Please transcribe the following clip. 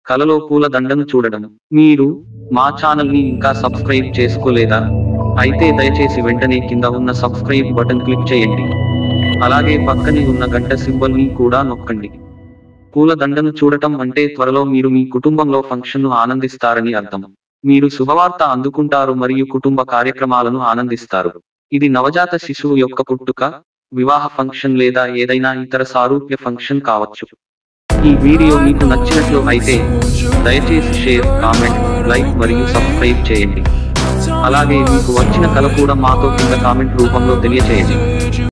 కలలో పూల దండను చూడడం మీరు మా ఛానల్ ని ఇంకా సబ్స్క్రైబ్ చేసుకోలేదా అయితే దయచేసి వెంటనే కింద ఉన్న సబ్స్క్రైబ్ బటన్ క్లిక్ చేయండి అలాగే పక్కనే ఉన్న గంట సింబల్ ని కూడా నొక్కండి పూల దండను చూడటం అంటే త్వరలో మీరు మీ కుటుంబంలో ఫంక్షన్ను ఆనందిస్తారని అర్థం మీరు శుభవార్త అందుకుంటారు మరియు కుటుంబ కార్యక్రమాలను ఆనందిస్తారు ఇది నవజాత శిశువు యొక్క పుట్టుక వివాహ ఫంక్షన్ లేదా ఏదైనా ఇతర సారూప్య ఫంక్షన్ కావచ్చు ఈ వీడియో మీకు నచ్చినట్లు అయితే దయచేసి షేర్ కామెంట్ లైక్ మరియు సబ్స్క్రైబ్ చేయండి అలాగే మీకు వచ్చిన కల కూడా మాతో కింద కామెంట్ రూపంలో తెలియచేయండి